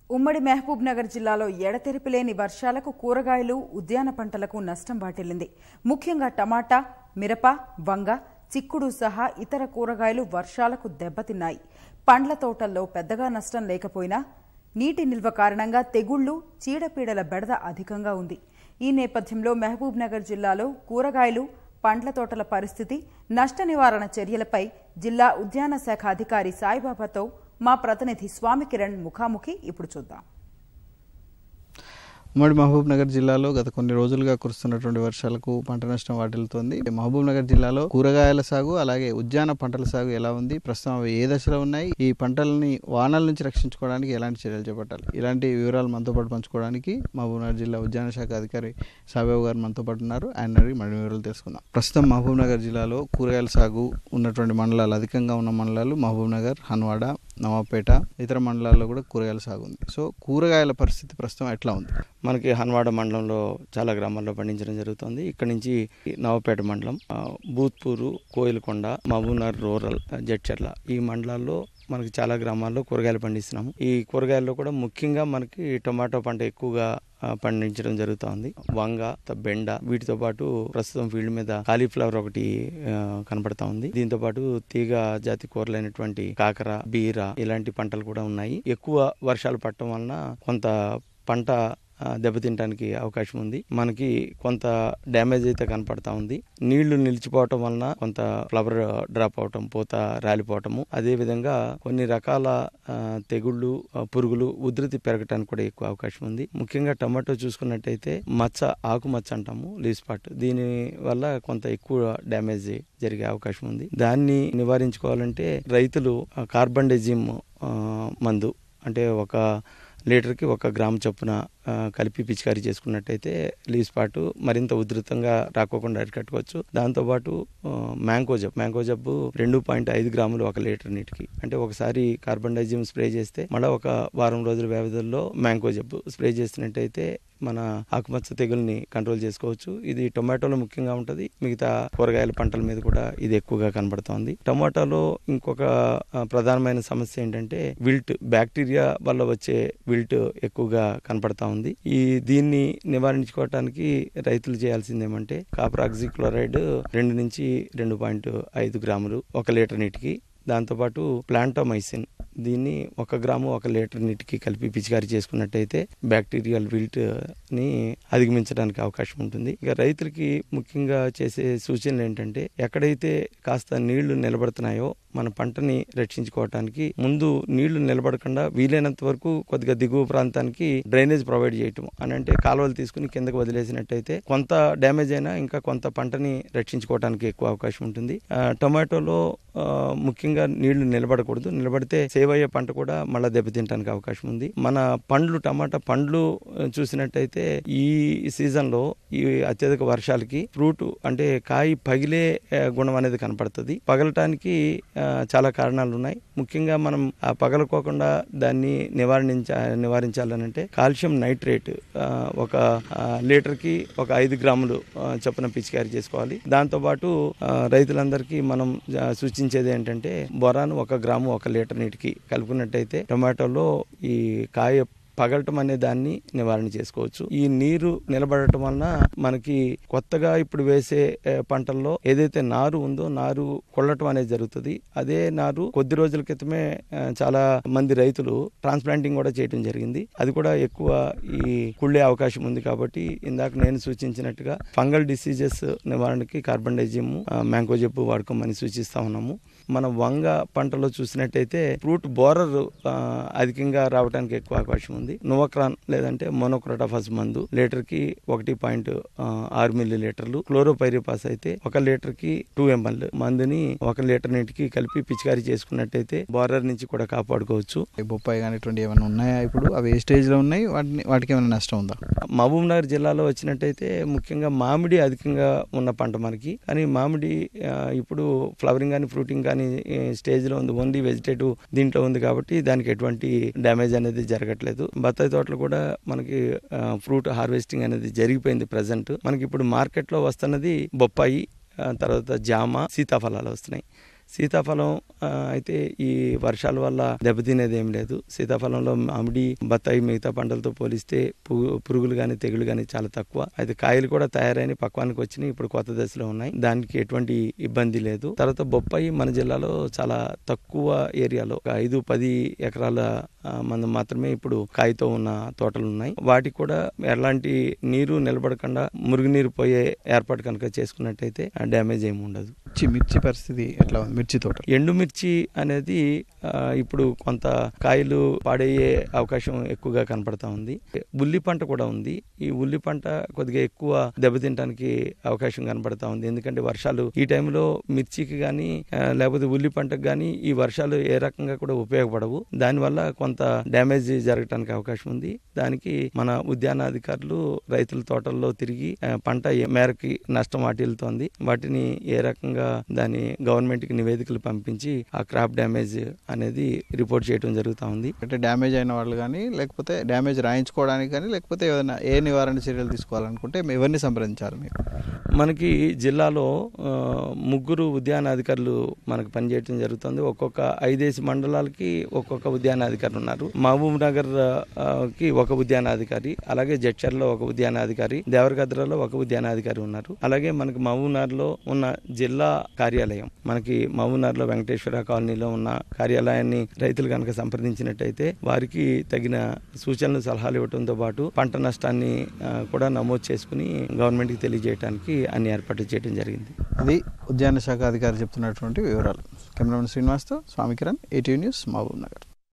ఉమ్మడి మహబూబ్ నగర్ జిల్లాలో ఎడతెరిపి లేని వర్షాలకు కూరగాయలు ఉద్యాన పంటలకు నష్టం వాటిల్లింది ముఖ్యంగా టమాటా మిరప వంగ చిక్కుడు సహా ఇతర కూరగాయలు వర్షాలకు దెబ్బతిన్నాయి పండ్ల తోటల్లో పెద్దగా నష్టం లేకపోయినా నీటి నిల్వ కారణంగా తెగుళ్లు చీడపీడల బెడద అధికంగా ఉంది ఈ నేపథ్యంలో మహబూబ్ నగర్ జిల్లాలో కూరగాయలు పండ్ల తోటల పరిస్థితి నష్ట నివారణ చర్యలపై జిల్లా ఉద్యాన శాఖ అధికారి సాయిబాబాతో మా ప్రతినిధి స్వామి కిరణ్ ముఖాముఖి ఇప్పుడు చూద్దాం ఉమ్మడి మహబూబ్ నగర్ జిల్లాలో గత కొన్ని రోజులుగా కురుస్తున్నటువంటి వర్షాలకు పంట నష్టం వాటిల్లుతోంది మహబూబ్ నగర్ జిల్లాలో కూరగాయల సాగు అలాగే ఉద్యాన పంటల సాగు ఎలా ఉంది ప్రస్తుతం అవి ఏ దశలో ఉన్నాయి ఈ పంటలని వానల నుంచి రక్షించుకోవడానికి ఎలాంటి చర్యలు చేపట్టాలి ఇలాంటి వివరాలు మనతో పాటు పంచుకోవడానికి మహబూబ్ నగర్ జిల్లా ఉద్యాన శాఖ అధికారి సాబాబు గారు మనతో పాటు ఉన్నారు ఆయన అడిగి మరిన్ని వివరాలు తెలుసుకుందాం ప్రస్తుతం మహబూబ్ నగర్ జిల్లాలో కూరగాయల సాగు ఉన్నటువంటి మండలాలు అధికంగా ఉన్న మండలాలు మహబూబ్ నగర్ హన్వాడ నవాపేట ఇతర మండలాల్లో కూడా కూరగాయల సాగు ఉంది సో కూరగాయల పరిస్థితి ప్రస్తుతం ఎట్లా ఉంది మనకి హన్వాడ మండలంలో చాలా గ్రామాల్లో పండించడం జరుగుతుంది ఇక్కడ నుంచి నవపేట మండలం ఆ, బూత్పూరు కోయిలకొండ మహబూబ్నగర్ రూరల్ ఆ, జడ్చర్ల ఈ మండలాల్లో మనకి చాలా గ్రామాల్లో కూరగాయలు పండిస్తున్నాము ఈ కూరగాయల్లో కూడా ముఖ్యంగా మనకి టొమాటో పంట ఎక్కువగా ఆ, పండించడం జరుగుతోంది వంగ త- బెండ వీటితో పాటు ప్రస్తుతం ఫీల్డ్ మీద కాలీఫ్లవర్ ఒకటి ఆ, కనపడతా ఉంది దీంతో పాటు తీగ జాతి కూరలైనటువంటి కాకర బీర ఇలాంటి పంటలు కూడా ఉన్నాయి ఎక్కువ వర్షాలు పడటం వలన కొంత పంట ఆ, దెబ్బతింటానికి అవకాశం ఉంది మనకి కొంత డ్యామేజ్ అయితే కనపడతా ఉంది నీళ్లు నిలిచిపోవటం వలన కొంత ఫ్లవర్ డ్రాప్ అవటం పూత రాలిపోవటము అదే విధంగా కొన్ని రకాల ఆ, తెగుళ్ళు ఆ, పురుగులు ఉధృతి పెరగటానికి కూడా ఎక్కువ అవకాశం ఉంది ముఖ్యంగా టమాటో చూసుకున్నట్టయితే మచ్చ ఆకు మచ్చ అంటాము లీవ్ స్పాట్ దీని వల్ల కొంత ఎక్కువ డ్యామేజ్ జరిగే అవకాశం ఉంది దాన్ని నివారించుకోవాలంటే రైతులు ఆ, కార్బన్ డెజిమ్ ఆ, మందు అంటే ఒక లీటర్కి ఒక గ్రామ్ చొప్పున ఆ, కలిపి పిచికారీ చేసుకున్నట్టయితే లీవ్ స్పాట్ మరింత ఉధృతంగా రాకోకుండా అరికట్టుకోవచ్చు దాంతోపాటు ఆ, మ్యాంగో జబ్ మ్యాంగో జబ్బు రెండు పాయింట్ ఐదు గ్రాములు ఒక లీటర్ నీటికి అంటే ఒకసారి కార్బన్ డైజియం స్ప్రే చేస్తే మళ్ళీ ఒక వారం రోజుల వ్యవధిలో మ్యాంగో జబ్బు స్ప్రే చేసినట్టయితే మన ఆకుమచ్చ తెగుల్ని కంట్రోల్ చేసుకోవచ్చు ఇది టొమాటోలో ముఖ్యంగా ఉంటుంది మిగతా కూరగాయల పంటల మీద కూడా ఇది ఎక్కువగా కనబడుతోంది టొమాటోలో ఇంకొక ఆ, ప్రధానమైన సమస్య ఏంటంటే విల్ట్ బ్యాక్టీరియా వల్ల వచ్చే విల్ట్ ఎక్కువగా కనపడతా ఉంది ఈ దీన్ని నివారించుకోవటానికి రైతులు చేయాల్సింది ఏమంటే కాపర్ ఆక్సిక్లోరైడ్ రెండు నుంచి రెండు పాయింట్ ఐదు గ్రాములు ఒక లీటర్ నీటికి దాంతోపాటు ప్లాంటోమైసిన్ దీన్ని ఒక గ్రాము ఒక లీటర్ నీటికి కలిపి పిచికారీ చేసుకున్నట్టయితే బ్యాక్టీరియల్ విల్ట్ ని అధిగమించడానికి అవకాశం ఉంటుంది ఇక రైతులకి ముఖ్యంగా చేసే సూచనలు ఏంటంటే ఎక్కడైతే కాస్త నీళ్లు నిలబడుతున్నాయో మన పంటని రక్షించుకోవటానికి ముందు నీళ్లు నిలబడకుండా వీలైనంత వరకు కొద్దిగా దిగువ ప్రాంతానికి డ్రైనేజ్ ప్రొవైడ్ చేయటం అని అంటే కాలువలు తీసుకుని కిందకు వదిలేసినట్టయితే కొంత డ్యామేజ్ అయినా ఇంకా కొంత పంటని రక్షించుకోవడానికి ఎక్కువ అవకాశం ఉంటుంది ఆ, టొమాటోలో ఆ, ముఖ్యంగా నీళ్లు నిలబడకూడదు నిలబడితే సేవ్ అయ్యే పంట కూడా మళ్ళీ దెబ్బతింటానికి అవకాశం ఉంది మన పండ్లు టమాటా పండ్లు ఆ, చూసినట్టయితే ఈ సీజన్ లో ఈ అత్యధిక వర్షాలకి ఫ్రూట్ అంటే కాయ పగిలే ఆ, గుణం అనేది కనపడుతుంది పగలటానికి ఆ, చాలా కారణాలు ఉన్నాయి ముఖ్యంగా మనం ఆ పగలకోకుండా దాన్ని నివారించ నివారించాలని అంటే కాల్షియం నైట్రేట్ ఆ, ఒక ఆ, లీటర్కి ఒక ఐదు గ్రాములు ఆ, చొప్పున పిచికారీ చేసుకోవాలి దాంతోపాటు ఆ, రైతులందరికీ మనం ఆ, సూచించేది ఏంటంటే బొరాన్ ఒక గ్రాము ఒక లీటర్ నీటికి కలుపుకున్నట్టయితే టొమాటోలో ఈ కాయ పగలటం అనే దాన్ని నివారణ చేసుకోవచ్చు ఈ నీరు నిలబడటం వలన మనకి కొత్తగా ఇప్పుడు వేసే ఏ, పంటల్లో ఏదైతే నారు ఉందో నారు కొల్లటం అనేది జరుగుతుంది అదే నారు కొద్ది రోజుల క్రితమే ఆ, చాలా మంది రైతులు ట్రాన్స్ప్లాంటింగ్ కూడా చేయడం జరిగింది అది కూడా ఎక్కువ ఈ కుళ్ళే అవకాశం ఉంది కాబట్టి ఇందాక నేను సూచించినట్టుగా ఫంగల్ డిసీజెస్ నివారణకి కార్బన్ డైజిమ్ మ్యాంగో జబ్బు వాడుకోమని సూచిస్తా ఉన్నాము మన వంగ పంటలో చూసినట్టయితే ఫ్రూట్ బోరర్ ఆ, అధికంగా రావడానికి ఎక్కువ అవకాశం ఉంది నోవక్రాన్ లేదంటే మోనోక్రోటాఫాస్ మందు లీటర్ కి ఒకటి పాయింట్ ఆరు మిల్లీ లీటర్లు క్లోరోపైరిపాస్ అయితే ఒక లీటర్ కి టూ ఎంఎల్ మందుని ఒక లీటర్ నీటికి కలిపి పిచికారీ చేసుకున్నట్టయితే బోరర్ నుంచి కూడా కాపాడుకోవచ్చు ఈ బొప్పాయి కానీ ఇటువంటి ఏమైనా ఉన్నాయా ఇప్పుడు అవి ఏ స్టేజ్లో ఉన్నాయి వాటిని వాటికి ఏమైనా నష్టం ఉందా మహబూబ్ నగర్ జిల్లాలో వచ్చినట్టయితే ముఖ్యంగా మామిడి అధికంగా ఉన్న పంట మనకి కానీ మామిడి ఆ, ఇప్పుడు ఫ్లవరింగ్ కానీ ఫ్రూటింగ్ కానీ స్టేజ్లో ఉంది ఓన్లీ వెజిటేటివ్ దీంట్లో ఉంది కాబట్టి దానికి ఎటువంటి డ్యామేజ్ అనేది జరగట్లేదు బత్తాయి తోటలు కూడా మనకి ఫ్రూట్ హార్వెస్టింగ్ అనేది జరిగిపోయింది ప్రజెంట్ మనకి ఇప్పుడు మార్కెట్లో వస్తున్నది బొప్పాయి ఆ, తర్వాత జామ సీతాఫలాలు వస్తున్నాయి సీతాఫలం ఆ, అయితే ఈ వర్షాల వల్ల దెబ్బతినేది ఏం లేదు సీతాఫలంలో మామిడి బత్తాయి మిగతా పంటలతో పోలిస్తే పు- పురుగులు కానీ తెగులు కానీ చాలా తక్కువ అయితే కాయలు కూడా తయారైన పక్వానికి వచ్చినాయి ఇప్పుడు కొత్త దశలో ఉన్నాయి దానికి ఎటువంటి ఇబ్బంది లేదు తర్వాత బొప్పాయి మన జిల్లాలో చాలా తక్కువ ఏరియాలో ఒక ఐదు పది ఎకరాల ఆ, మందం మాత్రమే ఇప్పుడు కాయతో ఉన్న తోటలు ఉన్నాయి వాటికి కూడా ఎలాంటి నీరు నిలబడకుండా మురుగునీరు పోయే ఏర్పాటు కనుక చేసుకున్నట్టయితే డ్యామేజ్ ఏమి ఉండదు మిర్చి మిర్చి పరిస్థితి ఎట్లా ఉంది మిర్చి తోట ఎండుమిర్చి అనేది ఆ, ఇప్పుడు కొంత కాయలు పాడయ్యే అవకాశం ఎక్కువగా కనపడతా ఉంది ఉల్లి పంట కూడా ఉంది ఈ ఉల్లి పంట కొద్దిగా ఎక్కువ దెబ్బతింటానికి అవకాశం కనపడతా ఉంది ఎందుకంటే వర్షాలు ఈ టైంలో మిర్చికి కానీ లేకపోతే ఉల్లి పంటకు కానీ ఈ వర్షాలు ఏ రకంగా కూడా ఉపయోగపడవు దానివల్ల కొంత డ్యామేజ్ జరగడానికి అవకాశం ఉంది దానికి మన ఉద్యానాధికారులు రైతుల తోటల్లో తిరిగి ఆ, పంట ఏ మేరకి నష్టం వాటిల్తోంది వాటిని ఏ రకంగా దాని గవర్నమెంట్ కి నివేదికలు పంపించి ఆ క్రాప్ డ్యామేజ్ అనేది రిపోర్ట్ చేయడం జరుగుతూ ఉంది అంటే డ్యామేజ్ అయిన వాళ్ళు కానీ లేకపోతే డ్యామేజ్ రాయించుకోవడానికి కానీ లేకపోతే ఏదైనా ఏ నివారణ చర్యలు తీసుకోవాలనుకుంటే ఎవరిని సంప్రదించాలి మీరు మనకి జిల్లాలో ఆ, ముగ్గురు ఉద్యానాధికారులు మనకు పనిచేయడం జరుగుతుంది ఒక్కొక్క ఐదేసి మండలాలకి ఒక్కొక్క ఉద్యానాధికారి ఉన్నారు మహబూబ్ నగర్ ఆ, కి ఒక ఉద్యానాధికారి అలాగే జడ్చర్లో ఒక ఉద్యానాధికారి దేవరగద్రలో ఒక ఉద్యానాధికారి ఉన్నారు అలాగే మనకి మహబూబ్ నగర్లో ఉన్న జిల్లా కార్యాలయం మనకి మహబూబ్ నగర్లో వెంకటేశ్వర కాలనీలో ఉన్న కార్యాలయాన్ని రైతులు కనుక సంప్రదించినట్టయితే వారికి తగిన సూచనలు సలహాలు ఇవ్వడంతో పాటు పంట నష్టాన్ని ఆ, కూడా నమోదు చేసుకుని గవర్నమెంట్కి తెలియజేయడానికి అన్ని ఏర్పాట్లు చేయడం జరిగింది అది ఉద్యాన శాఖ అధికారి చెప్తున్నటువంటి వివరాలు కెమెరామెన్ శ్రీనివాస్తో స్వామి కిరణ్ ఏటీవీ న్యూస్ మహబూబ్ నగర్